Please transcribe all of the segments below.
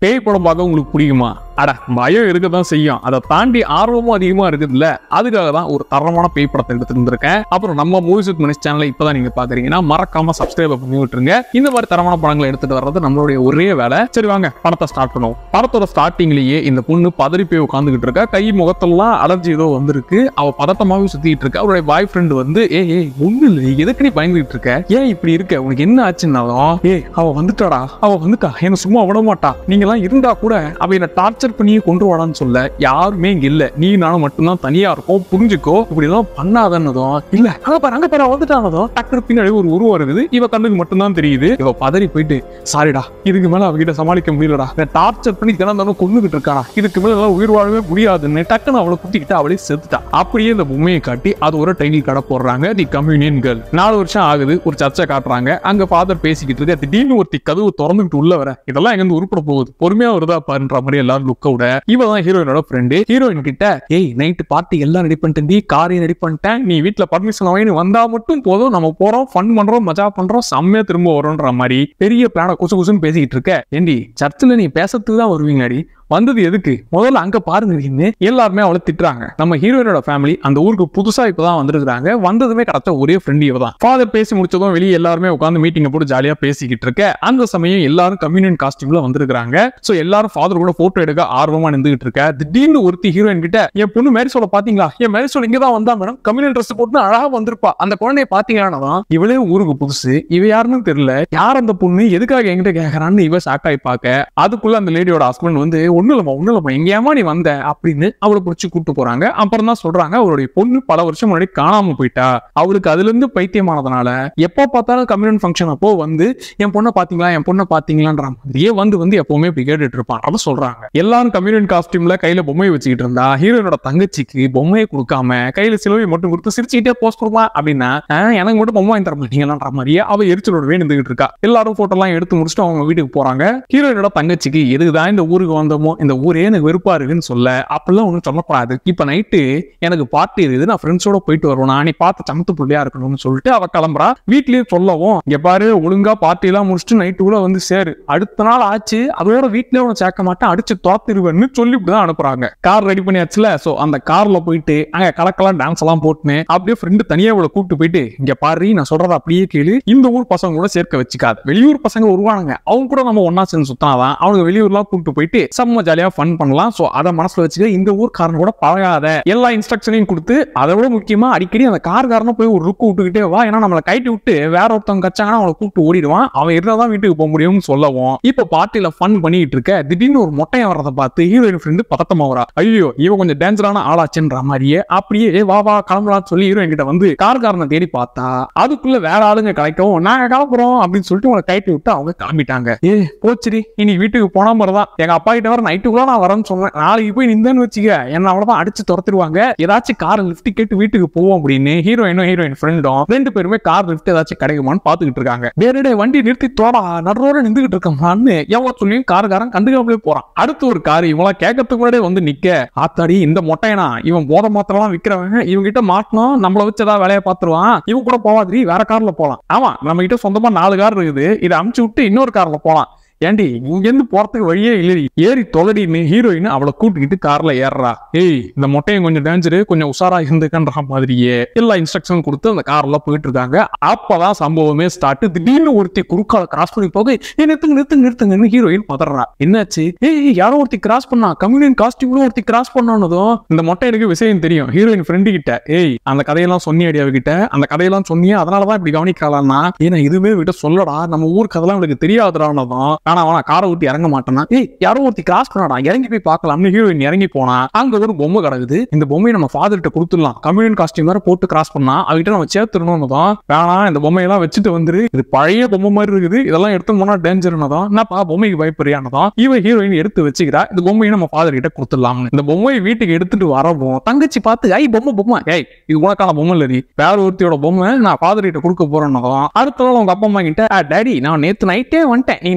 பேய் படம் பார்க்க உங்களுக்கு பிடிக்குமா அட பயம் இருக்க தான் செய்யும் அதை தாண்டி ஆர்வமும் அதிகமா இருக்குதுல்ல அதுக்காக தான் ஒரு தரமான பேய் படத்தை எடுத்துட்டு வந்திருக்கேன் அப்புறம் நம்ம மூவிஸ் வித் மனிஷ் சேனலை இப்பதான் நீங்க பாக்குறீங்கன்னா மறக்காம சப்ஸ்கிரைப் பண்ணி விட்டுருங்க இந்த மாதிரி தரமான படங்களை எடுத்துட்டு வர்றது நம்மளுடைய ஒரே வேலை சரி வாங்க படத்தை ஸ்டார்ட் பண்ணுவோம் படத்தோட ஸ்டார்டிங்லயே இந்த பொண்ணு பதறி போய் உட்காந்துக்கிட்டு இருக்கா கை முகத்தெல்லாம் அலர்ஜி ஏதோ வந்திருக்கு அவ பதட்டமாவே சுத்திட்டு இருக்கா அவருடைய பாய் ஃப்ரெண்ட் வந்து ஏய் ஏய் ஒண்ணு இல்லை எதுக்கு நீ பயந்துகிட்டு இருக்க ஏன் இப்படி இருக்க உனக்கு என்ன ஆச்சுன்னாலும் ஏய் அவ வந்துட்டாடா அவ வந்துட்டா என்ன சும்மா விட மாட்டா நீங்க எல்லாம் இருந்தா கூட அவ என்ன டார்ச்சர் பண்ணி கொண்டு வாடான்னு சொல்ல யாருமே இங்க இல்ல நீ நானும் மட்டும்தான் தனியா இருக்கோம் புரிஞ்சுக்கோ இப்படி எல்லாம் பண்ணாதன்னதும் இல்ல அங்க பாரு அங்க பாரு வந்துட்டானதும் டக்குனு பின்னாடி ஒரு உருவம் இருக்குது இவ கண்ணுக்கு மட்டும்தான் தெரியுது இவ பதறி போயிட்டு சாரிடா இதுக்கு மேல அவகிட்ட சமாளிக்க முடியலடா டார்ச்சர் பண்ணி தினம் தினம் கொண்டுகிட்டு இருக்கானா இதுக்கு மேல எல்லாம் உயிர் வாழவே முடியாதுன்னு டக்குன்னு அவளை குத்திக்கிட்டு அவளே செத்துட்டா அப்படியே இந்த பொம்மையை காட்டி அது ஒரு டைட்டில் கடை போடுறாங்க தி கம்யூனியன் கேர்ள் நாலு வருஷம் ஆகுது ஒரு சர்ச்சை காட்டுறாங்க அங்க ஃபாதர் பேசிக்கிட்டு இருக்கு திடீர்னு ஒருத்தி கதவு திறந்துக்கிட்டு உள்ள வர இதெல்லாம் எங்க இருந்து உருப்பட போகுது பொறுமையா வருதா பாருன்ற மாதிரி எல்லாரும் லுக்க விட இவ தான் ஹீரோயினோட ஃப்ரெண்டு ஹீரோயின் கிட்ட ஏய் நைட்டு பார்ட்டி எல்லாம் ரெடி பண்ணிட்டேன் காரையும் ரெடி பண்ணிட்டேன் நீ வீட்டுல பர்மிஷன் வாங்கி வந்தா மட்டும் போதும் நம்ம போறோம் ஃபன் பண்றோம் மஜா பண்றோம் செம்மையா திரும்ப வரோன்ற மாதிரி பெரிய பிளான குசு குசுன்னு பேசிக்கிட்டு இருக்க ஏண்டி சர்ச்சில் நீ பேசறதுக்கு தான் வருவீங்கடி வந்தது எதுக்கு முதல்ல அங்க பாருங்க இன்னு எல்லாருமே அவளை திட்டுறாங்க நம்ம ஹீரோயினோட ஃபேமிலி அந்த ஊருக்கு புதுசா இப்பதான் வந்திருக்காங்க வந்ததுமே கிடைச்ச ஒரே ஃப்ரெண்ட் இவ தான் ஃபாதர் பேசி முடிச்சதும் வெளியே எல்லாருமே உட்காந்து மீட்டிங் போட்டு ஜாலியா பேசிக்கிட்டு இருக்க அந்த சமயம் எல்லாரும் கம்யூனியன் காஸ்டியூம்ல வந்திருக்காங்க சோ எல்லாரும் ஃபாதர் கூட போட்டோ எடுக்க ஆர்வமா நின்றுகிட்டு இருக்க திடீர்னு ஒருத்தி ஹீரோயின் கிட்ட என் பொண்ணு மேரிசோல பாத்தீங்களா என் மேரிசோல இங்க தான் வந்தா மேடம் கம்யூனியன் ட்ரெஸ் போட்டு அழகா வந்திருப்பா அந்த குழந்தைய பாத்தீங்கன்னா இவளே ஊருக்கு புதுசு இவ யாருன்னு தெரியல யார் அந்த பொண்ணு எதுக்காக என்கிட்ட கேக்குறான்னு இவ ஷாக்காய் பார்க்க அதுக்குள்ள அந்த லேடியோட ஹஸ்பண்ட் வந்து ஒண்ணு இல்லம்மா ஒண்ணு இல்லம்மா எங்கேயாமா நீ வந்த அப்படின்னு அவளை பிடிச்சி கூட்டு போறாங்க அப்புறம் தான் சொல்றாங்க அவருடைய பொண்ணு பல வருஷம் முன்னாடி காணாம போயிட்டா அவளுக்கு அதுல இருந்து பைத்தியமானதுனால எப்போ பார்த்தாலும் கம்யூனியன் ஃபங்க்ஷன் அப்போ வந்து என் பொண்ணை பாத்தீங்களா என் பொண்ணை பாத்தீங்களான்ற மாதிரியே வந்து வந்து எப்பவுமே இப்படி கேட்டுட்டு இருப்பான் அதை சொல்றாங்க எல்லாரும் கம்யூனியன் காஸ்டியூம்ல கையில பொம்மையை வச்சுக்கிட்டு இருந்தா ஹீரோயினோட தங்கச்சிக்கு பொம்மையை கொடுக்காம கையில சிலுவை மட்டும் கொடுத்து சிரிச்சுக்கிட்டே போஸ்ட் கொடுப்பா அப்படின்னா "ஆஹ், எனக்கு மட்டும் பொம்மை வாங்கி தர மாட்டீங்களான்ற மாதிரியே அவ எரிச்சலோட வேணுந்துகிட்டு இருக்கா எல்லாரும் போட்டோ எல்லாம் எடுத்து முடிச்சுட்டு அவங்க வீட்டுக்கு போறாங்க ஹீரோயினோட தங்கச்சிக்கு எதுக்குதான் இந்த ஊருக்கு வந்தோமோ இந்த ஊரே எனக்கு வெறுப்பா இருக்குன்னு சொல்ல அப்பெல்லாம் ஒன்றும் சொல்லக்கூடாது இப்ப நைட்டு எனக்கு பார்ட்டி இருக்குது நான் ஃப்ரெண்ட்ஸோட போயிட்டு வருவேன் நீ பார்த்து சமத்து புள்ளையா இருக்கணும்னு சொல்லிட்டு அவ கிளம்புறா வீட்லயே சொல்லவும் இங்க பாரு ஒழுங்கா பார்ட்டி எல்லாம் முடிச்சுட்டு நைட்டு கூட வந்து சேரு அடுத்த நாள் ஆச்சு அதோட வீட்லயே உன சேர்க்க மாட்டேன் அடிச்சு தோத்திருவேன்னு சொல்லி இப்படிதான் அனுப்புறாங்க கார் ரெடி பண்ணியாச்சுல சோ அந்த கார்ல போயிட்டு அங்க கலக்கலாம் டான்ஸ் எல்லாம் போட்டுன்னு அப்படியே ஃப்ரெண்டு தனியா இவளை கூப்பிட்டு போயிட்டு இங்க பாரு நான் சொல்றத அப்படியே கேளு இந்த ஊர் பசங்க கூட சேர்க்க வச்சுக்காது வெளியூர் பசங்க வருவானுங்க அவங்க கூட நம்ம ஒன்னா சேர்ந்து சுத்தாதான் அவனுக்கு வெளியூர்லாம் கூப்பிட்டு போயிட்டு செம்ம ஜாலியா ஃபன் பண்ணலாம் சோ அதை மனசுல வச்சுக்க இந்த ஊர்க்காரன் கூட பழகாத எல்லா இன்ஸ்ட்ரக்ஷனையும் கொடுத்து அதை விட முக்கியமா அடிக்கடி அந்த கார்காரனை போய் ஒரு லுக்கு விட்டுக்கிட்டே வா ஏன்னா நம்மளை கைட்டி விட்டு வேற ஒருத்தவங்க கச்சாங்கன்னா அவனை கூப்பிட்டு ஓடிடுவான் அவன் இருந்தாதான் வீட்டுக்கு போக முடியும்னு சொல்லவும் இப்ப பார்ட்டில ஃபன் பண்ணிட்டு இருக்க திடீர்னு ஒரு மொட்டையை வர்றதை பார்த்து ஹீரோயின் ஃப்ரெண்டு பதட்டமா வரா ஐயோ இவன் கொஞ்சம் டேஞ்சரான ஆளாச்சுன்ற மாதிரியே அப்படியே "ஏய், வா வா கிளம்பலாம்னு சொல்லி ஹீரோயின் கிட்ட வந்து கார்காரனை தேடி பார்த்தா அதுக்குள்ள வேற ஆளுங்க கிடைக்கவும் நாங்க கிளம்புறோம் அப்படின்னு சொல்லிட்டு உங்களை கைட்டி விட்டு அவங்க கிளம்பிட்டாங்க ஏ போச்சுடி இனி வீட்டுக்கு போனா மாதிரிதான் எங்க அப்பா கிட்ட வர நைட்டுக்குள்ள நான் வரேன்னு சொன்னேன் நாளைக்கு போய் நிந்தேன்னு வச்சுக்க என்ன அவ்வளவுதான் அடிச்சு துரத்துருவாங்க ஏதாச்சும் கார் லிஃப்ட் கேட்டு வீட்டுக்கு போவோம் அப்படின்னு ஹீரோயினும் ஹீரோயின் ஃப்ரெண்டும் ரெண்டு பேருமே கார் லிஃப்ட் ஏதாச்சும் கிடைக்குமான்னு பாத்துக்கிட்டு இருக்காங்க வேறடே வண்டி நிறுத்தி தோடா நடுரோட நின்றுகிட்டு இருக்கமான்னு எவ்வளவு சொல்லியும் காருக்காரன் கண்டுக்காமலே போறான் அடுத்து ஒரு கார் இவங்கள கேட்கறதுக்கு முன்னாடியே வந்து நிக்க ஆத்தாடி இந்த மொட்டையனா இவன் போத மாத்திரம் விக்கிறவன் இவங்க கிட்ட மாட்டணும் நம்மள வச்சு ஏதாவது வேலையை பாத்துருவான் இவன் கூட போவாதிரி வேற கார்ல போலாம் ஆமா நம்ம கிட்ட சொந்தமா நாலு கார் இருக்குது இதை அமுச்சு விட்டு இன்னொரு கார்ல போலாம் ஏண்டி இங்க இருந்து போறதுக்கு வழியே இல்லடி ஏறி தொலைடின்னு ஹீரோயின் அவளை கூட்டிக்கிட்டு கார்ல ஏறுறா ஏய் இந்த மொட்டையும் கொஞ்சம் டேஞ்சரு கொஞ்சம் உஷாரா இருந்துக்கன்ற மாதிரியே எல்லா இன்ஸ்ட்ரக்ஷன் கொடுத்து அந்த கார்ல போயிட்டு இருக்காங்க அப்பதான் சம்பவமே ஸ்டார்ட் திடீர்னு ஒருத்தி குறுக்கால கிராஸ் பண்ணி போக ஏ நிறுத்துங்க நிறுத்துங்க நிறுத்துங்கன்னு ஹீரோயின் பதறா என்னாச்சு ஏய் யாரோ ஒருத்தி கிராஸ் பண்ணா கம்யூனியன் காஸ்டியூம்ல ஒருத்தி கிராஸ் பண்ணானதும் இந்த மொட்டையனுக்கு விஷயம் தெரியும் ஹீரோயின் ஃப்ரெண்டு கிட்ட ஏய் அந்த கதையெல்லாம் சொன்னியடி அவகிட்ட அந்த கதையெல்லாம் சொன்னியே அதனாலதான் இப்படி கவனிக்கலாம்னா ஏன்னா இதுவே விட்ட சொல்லடா நம்ம ஊர் கதைலாம் இவளுக்கு தெரியாதுடானதும் ஆனா அவனா காரை விட்டு இறங்க மாட்டானா ஏய் யாரோ ஒருத்தி கிராஸ் பண்ணாடா இறங்கி போய் பார்க்கலாம்னு ஹீரோயின் இறங்கி போனா அங்க ஒரு பொம்மை கிடக்குது இந்த பொம்மையை நம்ம ஃபாதர்கிட்ட கொடுத்துடலாம் கம்யூனியன் காஸ்டியூம் வேற போட்டு கிராஸ் பண்ணா அவகிட்ட நம்ம சேர்த்துடணும் தான் வேணாம் இந்த பொம்மையெல்லாம் வச்சுட்டு வந்துரு இது பழைய பொம்மை மாதிரி இருக்குது இதெல்லாம் எடுத்து போனா டேஞ்சர்னதான் என்னப்பா பொம்மைக்கு பயப்படுறியானதான் இவ ஹீரோயின் எடுத்து வச்சுக்கிறா இந்த பொம்மையை நம்ம ஃபாதர் கிட்ட கொடுத்துடலாம்னு இந்த பொம்மையை வீட்டுக்கு எடுத்துட்டு வரவும் தங்கச்சி பார்த்து ஐ பொம்மை பொம்மை ஏய் இது உனக்கான பொம்மை இல்லடி வேற ஒருத்தியோட பொம்மை நான் ஃபாதர் கிட்ட கொடுக்க போறேன்னதும் அடுத்த நாள் உங்க அப்பா அம்மா கிட்ட டேடி நான் நேத்து நைட்டே வந்துட்டேன் நீ நல்லா தூங்கி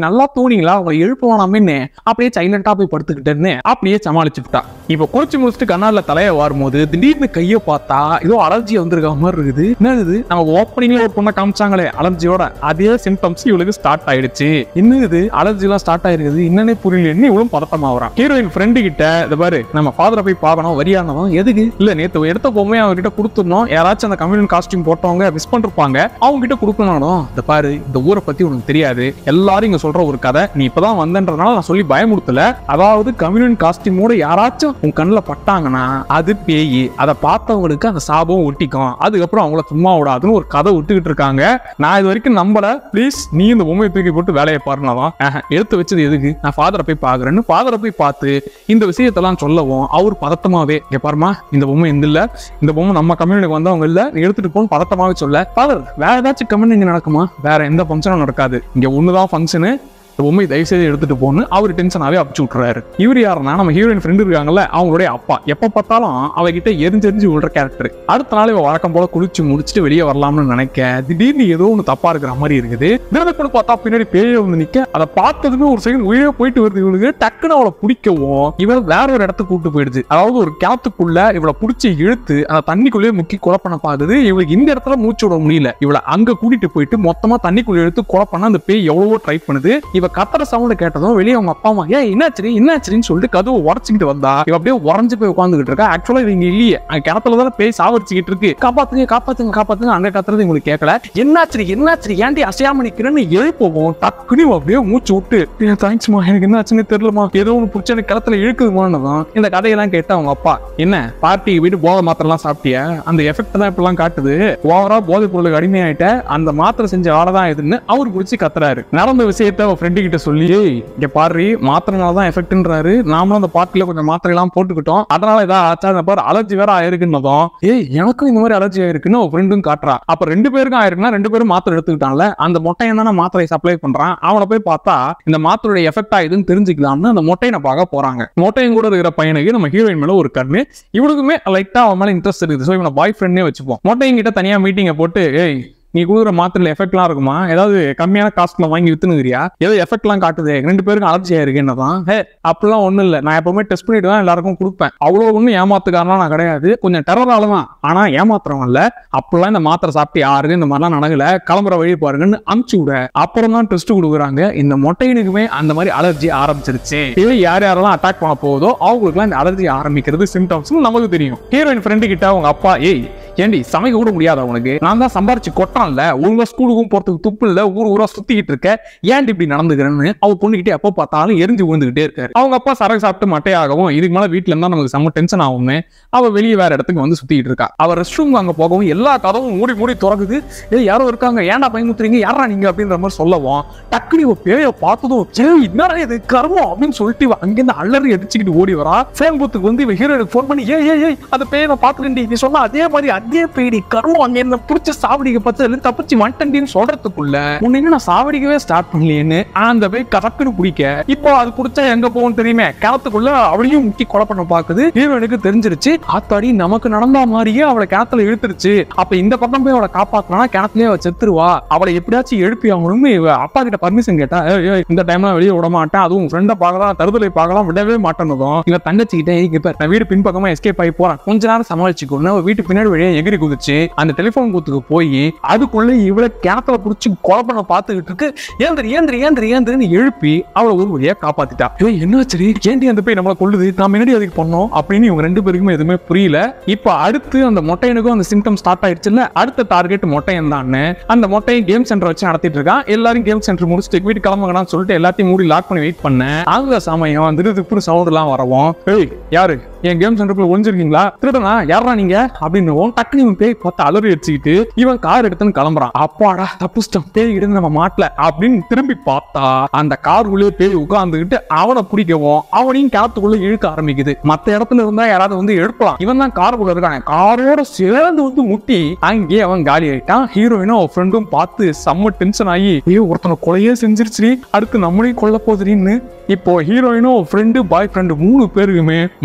தூங்குனீங்களா உங்களை எழுப்ப வேணாமேன்னு அப்படியே சைலண்டா போய் படுத்துக்கிட்டேன்னு அப்படியே சமாளிச்சுட்டா இப்போ குளிச்சு முடிச்சுட்டு கண்ணால தலைய வாரும்போது திடீர்னு கையை பார்த்தா ஏதோ அலர்ஜி வந்திருக்க மாதிரி இருக்குது என்னது இது? நம்ம ஓப்பனிங்ல ஒரு பொண்ணை காமிச்சாங்களே அலர்ஜியோட அதே சிம்டம்ஸ் இவளுக்கு ஸ்டார்ட் ஆயிடுச்சு இன்னும் இது அலர்ஜி எல்லாம் ஸ்டார்ட் ஆயிருக்குது என்னன்னே புரியலன்னு இவளும் பதட்டமா வரான் ஹீரோயின் ஃப்ரெண்டு கிட்ட இந்த பாரு நம்ம ஃபாதரை போய் பார்க்கணும் வரியானவன் எதுக்கு இல்ல நேத்து எடுத்த பொம்மையை அவர்கிட்ட கொடுத்துடணும் யாராச்சும் அந்த கம்யூனியன் காஸ்டியூம் போட்டவங்க மிஸ் பண்ணிருப்பாங்க அவங்க கிட்ட கொடுக்கணும் இந்த பாரு இந்த ஊரை பத்தி உனக்கு தெரியாது எல்லாரும் இங்க சொல்ற ஒரு கதை நீ இப்பதான் வந்தன்றதுனால நான் சொல்லி பயமுடுத்தல அதாவது கம்யூனியன் காஸ்டியூமோட யாராச்சும் உன் கண்ணில் பட்டாங்கன்னா அது பேய் அதை பார்த்தவங்களுக்கு அந்த சாபம் ஒட்டிக்கும் அதுக்கப்புறம் அவங்கள சும்மா விடாதுன்னு ஒரு கதை விட்டுக்கிட்டு இருக்காங்க நான் இது வரைக்கும் நம்பல ப்ளீஸ் நீ இந்த பொம்மையை தூக்கி போட்டு வேலையை பாருனதான் எடுத்து வச்சது எதுக்கு நான் ஃபாதரை போய் பார்க்கறேன்னு ஃபாதரை போய் பார்த்து இந்த விஷயத்தெல்லாம் சொல்லவும் அவர் பதட்டமாவே இங்க பாருமா இந்த பொம்மை எந்த இல்ல இந்த பொம்மை நம்ம கம்யூனிட்டிக்கு வந்தவங்க இல்ல நீ எடுத்துட்டு போன்னு பதட்டமாவே சொல்ல ஃபாதர் வேற ஏதாச்சும் கம்யூனிட்டி இங்க நடக்குமா வேற எந்த ஃபங்க்ஷனும் நடக்காது இங்க ஒண்ணுதான் ஃபங்க்ஷனு இந்த பொம்மை தயவு செய்து எடுத்துட்டு போன்னு அவர் டென்ஷனாவே அப்பிச்சு விட்டுறாரு இவர் யாருன்னா நம்ம ஹீரோயின் ஃப்ரெண்டு இருக்காங்கல்ல அவங்களுடைய அப்பா எப்ப பார்த்தாலும் அவகிட்ட எரிஞ்செரிஞ்சு விடுற கேரக்டர் அடுத்த நாள் இவ வழக்கம் போல குளிச்சு முடிச்சுட்டு வெளியே வரலாம்னு நினைக்க திடீர்னு ஏதோ ஒன்று தப்பா இருக்கிற மாதிரி இருக்குது தினத்தப்பட பார்த்தா பின்னாடி பேய வந்து நிக்க அதை பார்த்ததுமே ஒரு செகண்ட் உயிரே போயிட்டு வருது இவளுக்கு டக்குன்னு அவளை பிடிக்கவும் இவள் வேற ஒரு இடத்துக்கு கூட்டு போயிடுது அதாவது ஒரு கேத்துக்குள்ள இவளை பிடிச்சி இழுத்து அந்த தண்ணிக்குள்ளேயே முக்கி கொலை பண்ண பாக்குது இவளுக்கு இந்த இடத்துல மூச்சு விட முடியல இவளை அங்க கூட்டிட்டு போயிட்டு மொத்தமா தண்ணிக்குள்ள எடுத்து கொலை பண்ண அந்த பேய் எவ்வளவோ ட்ரை பண்ணுது இவ கத்துற சவுண்ட் கேட்டதும் வெளியே அவங்க அப்பா அம்மா ஏன் என்னாச்சு என்னாச்சுன்னு சொல்லிட்டு கதவு உடச்சிக்கிட்டு வந்தா இவ அப்படியே உடஞ்சு போய் உட்காந்துக்கிட்டு இருக்கா ஆக்சுவலா இது இங்க இல்லையே அங்க கிணத்துல தான் பேய் சாவடிச்சுக்கிட்டு இருக்கு காப்பாத்துங்க காப்பாத்துங்க காப்பாத்துங்க அங்க கத்துறது உங்களுக்கு கேட்கல என்னாச்சு என்னாச்சு ஏன்டி அசையாம நிக்கிறேன்னு எழுப்பவும் டக்குனு இவ அப்படியே மூச்சு விட்டு தேங்க்ஸ்மா எனக்கு என்னாச்சுன்னு தெரியலமா ஏதோ ஒன்று பிடிச்ச எனக்கு கிளத்துல இழுக்குதுமானதான் இந்த கதையெல்லாம் கேட்டு அவங்க அப்பா என்ன பார்ட்டி வீட்டு போதை மாத்திரலாம் சாப்பிட்டியா அந்த எஃபெக்ட் தான் இப்பெல்லாம் காட்டுது ஓவரா போதை பொருளுக்கு அடிமையாயிட்ட அந்த மாத்திரை செஞ்ச ஆளை தான் இதுன்னு அவர் பிடிச்சி கத்துறாரு நடந்த விஷயத்த அவ ஃப்ரெண்டு கிட்ட சொல்லி "ஏய், இங்க பாரு மாத்திரனால தான் எஃபெக்ட்ன்றாரு நாமளும் அந்த பார்ட்டில கொஞ்சம் மாத்திரை எல்லாம் போட்டுக்கிட்டோம் அதனால ஏதாவது ஆச்சா அந்த பாரு அலர்ஜி வேற ஆயிருக்குன்னதும் ஏய் எனக்கும் இந்த மாதிரி அலர்ஜி ஆயிருக்குன்னு ஒரு ஃப்ரெண்டும் காட்டுறா அப்ப ரெண்டு பேருக்கும் ஆயிருக்குன்னா ரெண்டு பேரும் மாத்திரை எடுத்துக்கிட்டான்ல அந்த மொட்டையன் தானே மாத்திரை சப்ளை பண்றான் அவனை போய் பார்த்தா இந்த மாத்திரையோட எஃபெக்ட் ஆகுதுன்னு தெரிஞ்சுக்கலாம்னு அந்த மொட்டையனை பார்க்க போறாங்க மொட்டையன் கூட இருக்கிற பையனுக்கு நம்ம ஹீரோயின் மேல ஒரு கண்ணு இவனுக்குமே லைட்டா அவன் மேல இன்ட்ரெஸ்ட் இருக்குது ஸோ இவனை பாய் ஃப்ரெண்டே வச்சுப்போம் மொட்டையன் கிட்ட தனியா மீட்டிங்கை போட்டு ஏய் நீ கொடுக்குற மாத்திரையில எஃபெக்ட்லாம் இருக்குமா ஏதாவது கம்மியான காஸ்ட்ல வாங்கி வித்துனுங்கிறியா ஏதோ எஃபெக்ட்லாம் காட்டுது ரெண்டு பேருக்கும் அலர்ஜி ஆயிருக்கு என்னதான் ஹே அப்படிலாம் ஒண்ணும் இல்லை நான் எப்பவுமே டெஸ்ட் பண்ணிட்டு தான் எல்லாருக்கும் கொடுப்பேன் அவ்வளோ ஒன்றும் ஏமாத்துக்காரனா நான் கிடையாது கொஞ்சம் டெரரால தான் ஆனா ஏமாத்துறவன் இல்ல அப்படிலாம் இந்த மாத்திரை சாப்பிட்டு யாருக்கு இந்த மாதிரிலாம் நடக்கல கிளம்புற வழி பாருங்கன்னு அமுச்சு விட அப்புறம் தான் டெஸ்ட் கொடுக்குறாங்க இந்த மொட்டையனுக்குமே அந்த மாதிரி அலர்ஜி ஆரம்பிச்சிருச்சு இது யார் யாரெல்லாம் அட்டாக் பண்ண போகுதோ அவங்களுக்குலாம் இந்த அலர்ஜி ஆரம்பிக்கிறது சிம்டம்ஸ் நமக்கு தெரியும் ஹீரோயின் ஃப்ரெண்டு கிட்ட அவங்க அப்பா ஏய் ஏண்டி சமைக்க கூட முடியாத உனக்கு நான் தான் சம்பாரிச்சு கொட்டான்ல ஒழுங்கா ஸ்கூலுக்கும் போறதுக்கு துப்பு இல்ல ஊர் ஊரா சுத்திக்கிட்டு இருக்க ஏன்டி இப்படி நடந்துக்கிறேன்னு அவ பொண்ணுகிட்ட எப்போ பார்த்தாலும் எரிஞ்சு விழுந்துகிட்டே இருக்காரு அவங்க அப்பா சரக்கு சாப்பிட்டு மட்டையாகவும் இதுக்கு மேல வீட்டுல இருந்தா நமக்கு செம்ம டென்ஷன் ஆகும்னு அவ வெளியே வேற இடத்துக்கு வந்து சுத்திட்டு இருக்கா அவ ரெஸ்ட் ரூம் அங்க போகவும் எல்லா கதவும் மூடி மூடி திறக்குது ஏய் யாரோ இருக்காங்க ஏன்டா பயமுத்துறீங்க யாரா நீங்க அப்படின்ற மாதிரி சொல்லவும் டக்குனு இவ பேய பார்த்ததும் "ஏய், என்னடா இது கர்மம் அப்படின்னு சொல்லிட்டு இவ அங்கிருந்து அலறி அடிச்சுக்கிட்டு ஓடி வரா ஃபோன் பூத்துக்கு வந்து இவ ஹீரோனுக்கு ஃபோன் பண்ணி ஏய் ஏய் ஏய் அந்த பேயை நான் பாத்துக்கிண்டி நீ சொன்ன அதே மாதிரி அதே பேடி கர்மம் அங்க என்ன பிடிச்ச சாவடிக்க பார்த்து தப்பிச்சு வந்துட்டேன்னு சொல்றதுக்குள்ள உன்னை நான் சாவடிக்கவே ஸ்டார்ட் பண்ணலையேன்னு ஆனா அந்த பேய் கதக்குன்னு பிடிக்க இப்போ அது பிடிச்சா எங்க போகும் தெரியுமே கிணத்துக்குள்ள அவளையும் முக்கி கொலை பண்ண பாக்குது ஹீரோனுக்கு தெரிஞ்சிருச்சு ஆத்தாடி நமக்கு நடந்த மாதிரியே அவளை கிணத்துல இழுத்துருச்சு அப்ப இந்த பக்கம் போய் அவளை காப்பாத்தனா கிணத்துலயே அவ செத்துருவா அவளை எப்படியாச்சும் எழுப்பி ஆகணும்னு இவ அப்பா கிட்ட பர்மிஷன் கேட்டா "ஏய், ஏய், இந்த டைம்ல வெளியே விட மாட்டேன் அதுவும் ஃப்ரெண்டை பார்க்கலாம் தருதலை பார்க்கலாம் விடவே மாட்டேன்னதும் இவ தங்கச்சி கிட்ட "ஏய், இங்க பாரு, நான் வீடு பின்பக்கமா எஸ்கேப் ஆகி போறேன் கொஞ்ச நேரம் சமாளிச்சுக்கோன்னு அவ வீட்டு பின்னாடி வழியா எகிரி குதிச்சு அந்த டெலிபோன் கூத்துக்கு போய் அதுக்குள்ள இவளை கிணத்துல புடிச்சு கொலை பண்ண பாத்துக்கிட்டு இருக்கு ஏந்திரி ஏந்திரி ஏந்திரி ஏந்திரின்னு எழுப்பி அவளை ஒரு வழியா காப்பாத்திட்டா ஏய் என்ன சரி ஏண்டி அந்த போய் நம்மளை கொள்ளுது நான் முன்னாடி அதுக்கு பண்ணோம் அப்படின்னு இவங்க ரெண்டு பேருக்குமே எதுவுமே புரியல இப்போ அடுத்து அந்த மொட்டையனுக்கும் அந்த சிம்டம் ஸ்டார்ட் ஆயிடுச்சுல்ல அடுத்த டார்கெட் மொட்டையன் தான் அந்த மொட்டையன் கேம் சென்டர் வச்சு நடத்திட்டு இருக்கான் எல்லாரும் கேம் சென்டர் முடிச்சுட்டு வீட்டு கிளம்புங்கன்னு சொல்லிட்டு எல்லாத்தையும் மூடி லாக் பண்ணி வெயிட் பண்ணேன் அந்த சமயம் திரு சவுண்ட் எல்லாம் வரவும் ஏய் யாரு என் கேம் சென்டருக்குள்ள ஒளிஞ்சிருக்கீங்களா திருடனா யாரா நீங்க அப்படின்னு டக்குனு இவன் பேய் பார்த்து அலறி அடிச்சுக்கிட்டு இவன் கார் எடுத்துன்னு கிளம்புறான் அப்பாடா தப்புச்சிட்டோம் பேய் இருந்து நம்ம மாட்டல அப்படின்னு திரும்பி பார்த்தா அந்த கார் உள்ளே பேய் உட்கார்ந்துகிட்டு அவனை பிடிக்கவும் அவனையும் கிணத்துக்குள்ள இழுக்க ஆரம்பிக்குது மத்த இடத்துல இருந்தா யாராவது வந்து எழுப்பலாம் இவன் தான் காருக்குள்ள இருக்கான் காரோட சேர்ந்து வந்து முட்டி அங்கேயே அவன் காலி ஆயிட்டான் ஹீரோயினும் அவன் ஃப்ரெண்டும் பார்த்து செம்ம டென்ஷன் ஆகி ஐயோ ஒருத்தனை கொலையே செஞ்சிருச்சு அடுத்து நம்மளையும் கொல்ல போகுதுன்னு இப்போ ஹீரோயினும் ஃப்ரெண்டு பாய் ஃப்ரெண்டு மூணு பேருக்குமே மரண பயம்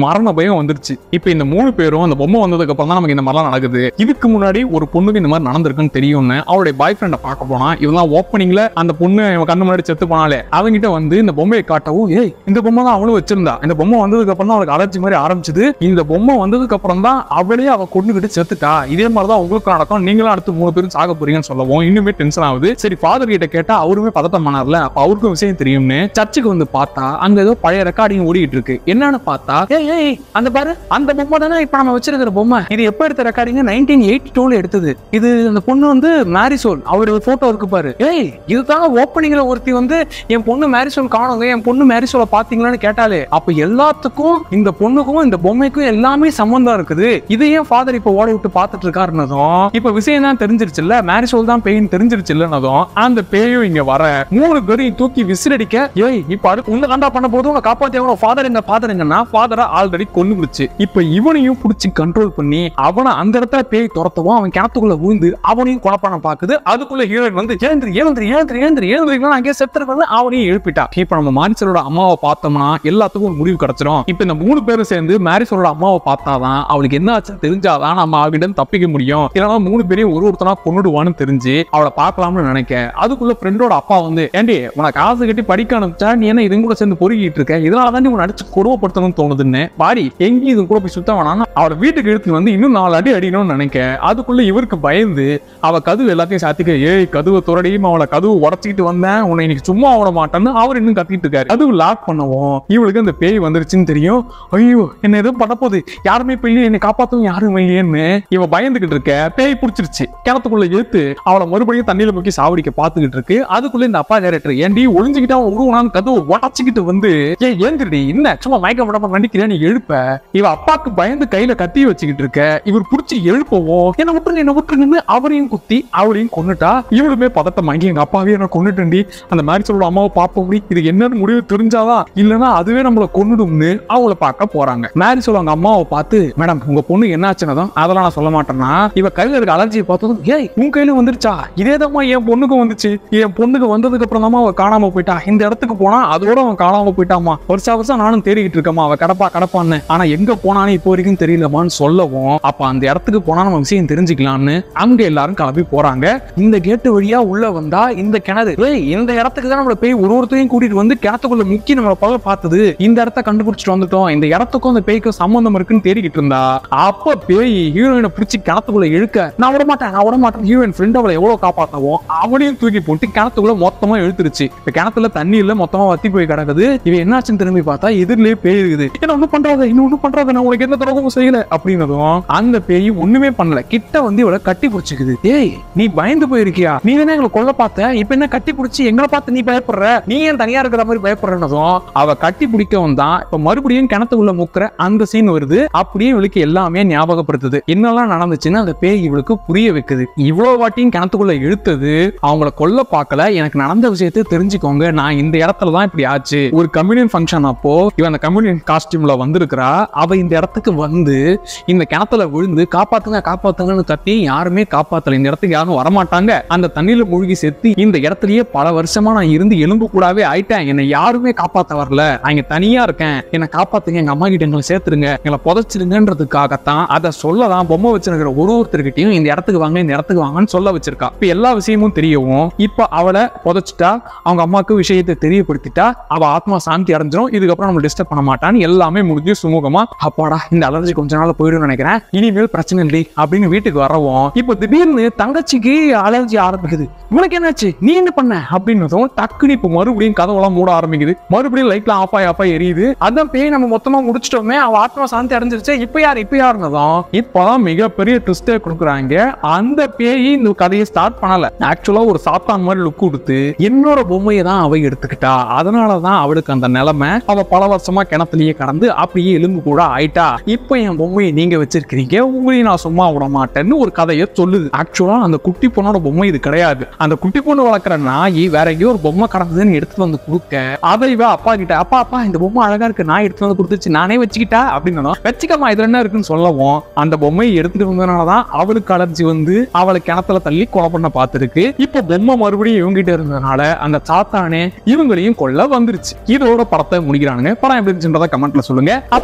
சந்தேகம் வந்துருச்சு இப்போ இந்த மூணு பேரும் அந்த பொம்மை வந்ததுக்கு அப்புறம் தான் நமக்கு இந்த மாதிரிலாம் நடக்குது இதுக்கு முன்னாடி ஒரு பொண்ணுக்கு இந்த மாதிரி நடந்திருக்குன்னு தெரியும்னு அவருடைய பாய் ஃப்ரெண்டை பார்க்க போனா இவன் தான் ஓப்பனிங்ல அந்த பொண்ணு இவன் கண்ணு முன்னாடி செத்து போனாலே அவங்கிட்ட வந்து இந்த பொம்மையை காட்டவும் ஏய் இந்த பொம்மை தான் அவளும் வச்சிருந்தா இந்த பொம்மை வந்ததுக்கு அப்புறம் தான் அவளுக்கு அலர்ஜி மாதிரி ஆரம்பிச்சது இந்த பொம்மை வந்ததுக்கு அப்புறம் தான் அவளே அவ கொண்டுகிட்டு செத்துட்டா இதே மாதிரி தான் உங்களுக்கு நடக்கும் நீங்களும் அடுத்து மூணு பேரும் சாக போறீங்கன்னு சொல்லவும் இன்னுமே டென்ஷன் ஆகுது சரி ஃபாதர் கிட்ட கேட்டா அவருமே பதட்டம் பண்ணார்ல அப்ப அவருக்கும் விஷயம் தெரியும்னு சர்ச்சுக்கு வந்து பார்த்தா அங்க ஏதோ பழைய ரெக்கார்டிங் ஓடிட்டு இருக்கு என்னன்னு பார்த்தா ஏய் ஏய் அந்த பாரு அந்த பொம்மை தானே இப்ப நம்ம வச்சிருக்கிற பொம்மை இது எப்ப எடுத்த ரெக்கார்டிங் நைன்டீன் எயிட்டி டூல எடுத்தது இது அந்த பொண்ணு வந்து மேரிசோல் அவரோட போட்டோ இருக்கு பாரு ஏய் இதுதாங்க ஓப்பனிங்ல ஒருத்தி வந்து என் பொண்ணு மேரிசோல் காணுங்க என் பொண்ணு மேரிசோல பாத்தீங்களான்னு கேட்டாலே அப்ப எல்லாத்துக்கும் இந்த பொண்ணுக்கும் இந்த பொம்மைக்கும் எல்லாமே சம்பந்தம் இருக்குது இதை ஏன் ஃபாதர் இப்ப ஓட விட்டு பாத்துட்டு இருக்காருன்னதும் இப்ப விஷயம் தான் தெரிஞ்சிருச்சுல்ல மேரிசோல் தான் பேயின் தெரிஞ்சிருச்சுல்லனதும் அந்த பேயும் இங்க வர மூணு பேரையும் தூக்கி விசிலடிக்க ஏய் இப்ப அடுத்து உன்னை கண்டா பண்ண போது உங்க காப்பாத்தி ஃபாதர் எங்க ஃபாதர் எங்கன்னா ஃபாதரை ஆல்ரெடி கொண்டு விடுச்சு இப்ப இவனையும் புடிச்சு கண்ட்ரோல் பண்ணி அவனை அந்த இடத்துல பேய் துரத்தவும் அவன் கிணத்துக்குள்ள விழுந்து அவனையும் கொலை பண்ண பாக்குது அதுக்குள்ள ஹீரோயின் வந்து ஏந்திரி ஏந்திரி ஏந்திரி ஏந்திரி ஏந்திரிக்கலாம் அங்கே செத்துருக்கணும் அவனையும் எழுப்பிட்டா இப்ப நம்ம மாரிசலோட அம்மாவை பார்த்தோம்னா எல்லாத்துக்கும் ஒரு முடிவு கிடைச்சிரும் இப்ப இந்த மூணு பேரும் சேர்ந்து மாரிசலோட அம்மாவை பார்த்தாதான் அவளுக்கு என்ன ஆச்சுன்னு தெரிஞ்சாதான் நம்ம அவகிட்ட இருந்து தப்பிக்க முடியும் இல்லைன்னா மூணு பேரையும் ஒரு ஒருத்தனா கொண்டுடுவான்னு தெரிஞ்சு அவளை பார்க்கலாம்னு நினைக்க அதுக்குள்ள ஃப்ரெண்டோட அப்பா வந்து ஏண்டி உனக்கு காசு கட்டி படிக்க அனுப்பிச்சா நீ என்ன இது கூட சேர்ந்து பொறுக்கிட்டு இருக்க இதனால தான் நீ உன்னை அடிச்சு கொடுமைப்படுத்தணும்னு தோணுதுன்னு பாரி எங்கேயும் இது கூட போய் சுத்த வேணாம்னு அவளை வீட்டுக்கு எடுத்து வந்து இன்னும் நாலு அடி அடிக்கணும்னு நினைக்க அதுக்குள்ள இவருக்கு பயந்து அவ கதவு எல்லாத்தையும் சாத்திக்க ஏய் கதவு துறடியும் அவளை கதவு உடச்சிக்கிட்டு வந்தேன் உன்னை இன்னைக்கு சும்மா விட மாட்டேன்னு அவர் இன்னும் கத்திட்டு இருக்காரு கதவு லாக் பண்ணவும் இவளுக்கு அந்த பேய் வந்துருச்சுன்னு தெரியும் ஐயோ என்ன எதுவும் பண்ண போகுது யாருமே இப்ப இல்லையே என்னை காப்பாத்தவும் யாரும் இல்லையேன்னு இவ பயந்துகிட்டு இருக்க பேய் பிடிச்சிருச்சு கிணத்துக்குள்ள ஏத்து அவளை மறுபடியும் தண்ணியில முக்கி சாவடிக்க பாத்துக்கிட்டு இருக்கு அதுக்குள்ள இந்த அப்பா கேரக்டர் ஏண்டி ஒளிஞ்சுக்கிட்டு அவன் உருவனான்னு கதவு உடச்சிக்கிட்டு வந்து ஏன் ஏந்திரடி என்ன சும்மா மயக்கம் விடாம நடிக்கிறேன் நீ எழுப்ப இவ அப்பாக்கு பயந்து கையில கத்தி வச்சுக்கிட்டு இருக்க இவர் புடிச்சு எழுப்பவும் என்ன விட்டுருங்க என்ன விட்டுருங்கன்னு அவரையும் குத்தி அவளையும் கொன்னுட்டா இவளுமே பதட்டம் வாங்கி எங்க அப்பாவே என்ன கொன்னுட்டேன்டி அந்த மாதிரி சொல்ல அம்மாவை பார்ப்போம் இது என்னன்னு முடிவு தெரிஞ்சாதான் இல்லைன்னா அதுவே நம்மள கொன்னுடும்னு அவளை பார்க்க போறாங்க மேரி சொல்ல அவங்க அம்மாவை பார்த்து மேடம் உங்க பொண்ணு என்ன ஆச்சுன்னதும் அதெல்லாம் நான் சொல்ல மாட்டேன்னா இவ கையில இருக்க அலர்ஜியை பார்த்ததும் ஏய் உன் கையில வந்துருச்சா இதே என் பொண்ணுக்கும் வந்துச்சு என் பொண்ணுக்கு வந்ததுக்கு அப்புறம் தான் அவ காணாம போயிட்டா இந்த இடத்துக்கு போனா அதோட அவன் காணாம போயிட்டாமா வருஷா வருஷம் நானும் தேடிக்கிட்டு இருக்கேம்மா அவ கடப்பா கடப்பான்னு ஆனா எங்க போனான்னு இப்போ வரைக்கும் தெரியலமான்னு சொல்லவும் அப்ப அந்த இடத்துக்கு போனா நம்ம விஷயம் தெரிஞ்சுக்கலாம்னு அங்க எல்லாரும் கிளம்பி போறாங்க இந்த கேட்டு வழியா உள்ள வந்தா இந்த கிணறு ஏய், இந்த இடத்துக்கு தான் நம்மள போய் ஒரு ஒருத்தரையும் கூட்டிட்டு வந்து கிணத்துக்குள்ள முக்கி நம்மள பல பார்த்தது இந்த இடத்த கண்டுபிடிச்சிட்டு வந்துட்டோம் இந்த இடத்துக்கும் அந்த பேய்க்கும் சம்பந்தம் இருக்குன்னு தேடிக்கிட்டு இருந்தா அப்ப பேய் ஹீரோயினை பிடிச்சி கிணத்துக்குள்ள இழுக்க நான் விட மாட்டேன் நான் விட மாட்டேன் ஹீரோயின் ஃப்ரெண்ட் அவளை எவ்வளவு காப்பாத்தவும் அவனையும் தூக்கி போட்டு கிணத்துக்குள்ள மொத்தமா இழுத்துருச்சு இப்ப கிணத்துல தண்ணி இல்ல மொத்தமா வத்தி போய் கிடக்குது இவ என்னாச்சுன்னு திரும்பி பார்த்தா எதிரிலேயே பேய் இருக்குது என்ன ஒண்ணும் பண்றாத இன்னும் ஒண்ணும் பண்றாத நான் உனக்கு எந்த துரோகமும் செய்யல அப்படின்னதும் அந்த பேய் ஒண்ணுமே பண்ணல கிட்ட வந்து இவளை கட்டி பிடிச்சிக்குது ஏய் நீ பயந்து போயிருக்கியா நீ தானே எங்களை கொல்ல பார்த்த இப்ப என்ன கட்டி பிடிச்சி எங்களை பார்த்து நீ பயப்படுற நீ ஏன் தனியா இருக்கிற மாதிரி பயப்படுறனதும் அவ கட்டி பிடிக்கவும் தான் இப்ப மறுபடியும் கிணத்துக்குள்ள முக்குற அந்த சீன் வருது அப்படியே இவளுக்கு எல்லாமே ஞாபகப்படுத்துது என்னெல்லாம் நடந்துச்சுன்னு அந்த பேய் இவளுக்கு புரிய வைக்குது இவ்வளவு வாட்டியும் கிணத்துக்குள்ள இழுத்தது அவங்கள கொல்ல பார்க்கல எனக்கு நடந்த விஷயத்தை தெரிஞ்சுக்கோங்க நான் இந்த இடத்துல தான் இப்படி ஆச்சு ஒரு கம்யூனியன் ஃபங்க்ஷன் அப்போ இவன் அந்த கம்யூனியன் காஸ்டியூம்ல வந்திருக்கிறா அவ இந்த இடத்துக்கு வந்து இந்த கிணத்துல விழுந்து காப்பாத்துங்க காப்பாத்துங்கன்னு கத்தி யாருமே காப்பாத்தல இந்த இடத்துக்கு யாரும் வரமாட்டாங்க அந்த தண்ணியில மூழ்கி செத்து இந்த இடத்துலயே பல வருஷமா நான் இருந்து எலும்பு கூடாவே ஆயிட்டேன் என்னை யாருமே காப்பாத்த வரல நான் இங்க தனியா இருக்கேன் என்னை காப்பாத்துங்க எங்க அம்மா கிட்ட எங்களை சேர்த்துருங்க எங்களை புதைச்சிருங்கன்றதுக்காகத்தான் அதை சொல்லதான் பொம்மை வச்சிருக்கிற ஒரு ஒருத்தர்கிட்டயும் இந்த இடத்துக்கு வாங்க இந்த இடத்துக்கு வாங்கன்னு சொல்ல வச்சிருக்கா இப்ப எல்லா விஷயமும் தெரியவும் இப்ப அவளை புதைச்சிட்டா அவங்க அம்மாவுக்கு விஷயத்தை தெரியப்படுத்திட்டா அவ ஆத்மா சாந்தி அடைஞ்சிரும் இதுக்கப்புறம் நம்ம டிஸ்டர்ப் பண்ண மாட்டான்னு எல்லாமே முடிஞ்சு சுமூகமா அப்பாடா இந்த அலர்ஜி கொஞ்ச நாள் போயிடும் நினைக்கிறேன் இனிமேல் பிரச்சனை இல்லை அப்படின்னு வீட்டுக்கு வரவும் இப்போ திடீர்னு தங்கச்சிக்கு அலர்ஜி ஆரம்பிக்குது உனக்கு என்னாச்சு நீ என்ன பண்ண அப்படின்னதும் டக்குனு இப்போ மறுபடியும் கதவெல்லாம் மூட ஆரம்பிக்குது மறுபடியும் லைட்லாம் ஆஃப் ஆகி ஆஃப் ஆகி எரியுது அதான் பேய் நம்ம மொத்தமா முடிச்சிட்டோமே அவ ஆத்மா சாந்தி அடைஞ்சிருச்சு இப்போ யார் இப்போ யாருன்னதும் இப்போதான் மிகப்பெரிய ட்விஸ்டே கொடுக்குறாங்க அந்த பேய் இந்த கதையை ஸ்டார்ட் பண்ணல ஆக்சுவலா ஒரு சாத்தான் மாதிரி லுக் கொடுத்து என்னோட பொம்மையை தான் அவ எடுத்துக்கிட்டா அதனால தான் அவளுக்கு அந்த நிலைமை அவ பல வருஷமா கிணத்துலயே கடந்து அப்படியே எலும்பு கூட ஆயிட்டா இப்போ என் பொம்மையை நீங்க வச்சிருக்கிறீங்க உங்களையும் நான் சும்மா விட மாட்டேன்னு ஒரு கதையை சொல்லுது ஆக்சுவலா அந்த குட்டி பொண்ணோட பொம்மை இது கிடையாது அந்த குட்டி பொண்ணு வளர்க்குற நாய் வேற எங்கேயோ ஒரு பொம்மை கடந்ததுன்னு எடுத்துட்டு வந்து கொடுக்க அதை இவ அப்பா கிட்ட அப்பா அப்பா இந்த பொம்மை அழகா இருக்கு நான் எடுத்துட்டு வந்து கொடுத்துச்சு நானே வச்சுக்கிட்டா அப்படின்னு வச்சுக்கமா இதுல என்ன இருக்குன்னு சொல்லவும் அந்த பொம்மையை எடுத்துட்டு வந்ததுனாலதான் அவளுக்கு அலர்ஜி வந்து அவளை கிணத்துல தள்ளி கொலை பண்ண பார்த்திருக்கு இப்போ பொம்மை மறுபடியும் இவங்கிட்ட இருந்ததுனால அந்த சாத்தானே இவங்களையும் கொல்ல வந்துருச்சு இதோட படத்தை முடிக்கிறானுங்க படம் எப்படி இருந்துச்சுன்றத கமெண்ட்ல சொல்லுங்க அப்புறம்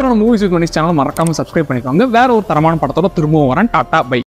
நம்ம மூவிஸ் வித் மணிஸ் சேனல் மறக்காம சப்ஸ்கிரைப் பண்ணிக்கோங்க வேற ஒரு தரமான படத்தோட திரும்பவும் வரேன் டாட்டா பை